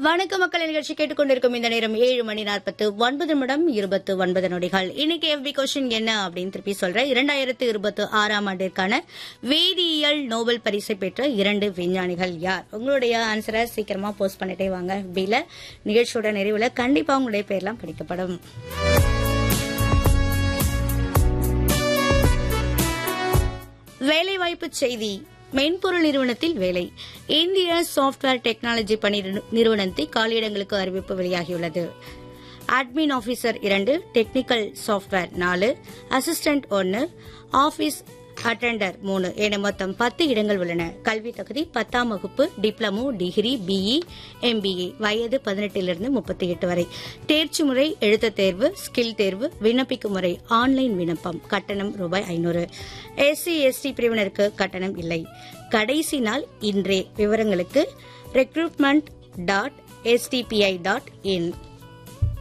வணக்க மக்கள் நிகழ்ச்சி கேட்டுக்கொண்டிருக்கும் இந்த நேரம் ஏழு மணி நாற்பத்து ஒன்பது நிமிடம் இருபத்து ஒன்பது நொடிகள் இன்னைக்கு எஃபி கொஸ்டின் என்ன அப்படின்னு திருப்பி சொல்றேன் இரண்டாயிரத்து இருபத்தி ஆறாம் ஆண்டிற்கான வேதியியல் நோபல் பரிசை பெற்ற இரண்டு விஞ்ஞானிகள் யார் உங்களுடைய ஆன்சரை சீக்கிரமா போஸ்ட் பண்ணிட்டே வாங்க எஃபில நிகழ்ச்சியோட நிறைவுல கண்டிப்பா உங்களுடைய பேர்லாம் படிக்கப்படும் வேலைவாய்ப்பு செய்தி மென்பொருள் நிறுவனத்தில் வேலை இந்திய சாப்ட்வேர் டெக்னாலஜி பணி நிறு- நிறுவனத்தில் காலியிடங்களுக்கு அறிவிப்பு வெளியாகியுள்ளது அட்மின் ஆபீசர் இரண்டு டெக்னிக்கல் சாப்ட்வேர் நாலு அசிஸ்டன்ட் ஒன்னு ஆபீஸ் அட்டெண்டர் மூணு என மொத்தம் பத்து இடங்கள் உள்ளன கல்வி தகுதி பத்தாம் வகுப்பு டிப்ளமோ டிகிரி பிஇ எம்பிஏ வயது பதினெட்டிலிருந்து முப்பத்தி எட்டு வரை தேர்ச்சி முறை எழுத்து தேர்வு ஸ்கில் தேர்வு விண்ணப்பிக்கும் முறை ஆன்லைன் விண்ணப்பம் கட்டணம் ரூபாய் ஐநூறு எஸ்சி எஸ்டி பிரிவினருக்கு கட்டணம் இல்லை கடைசி நாள் இன்றே விவரங்களுக்கு ரெக்ரூட்மெண்ட் டாட் எஸ்டிபிஐ டாட் இன்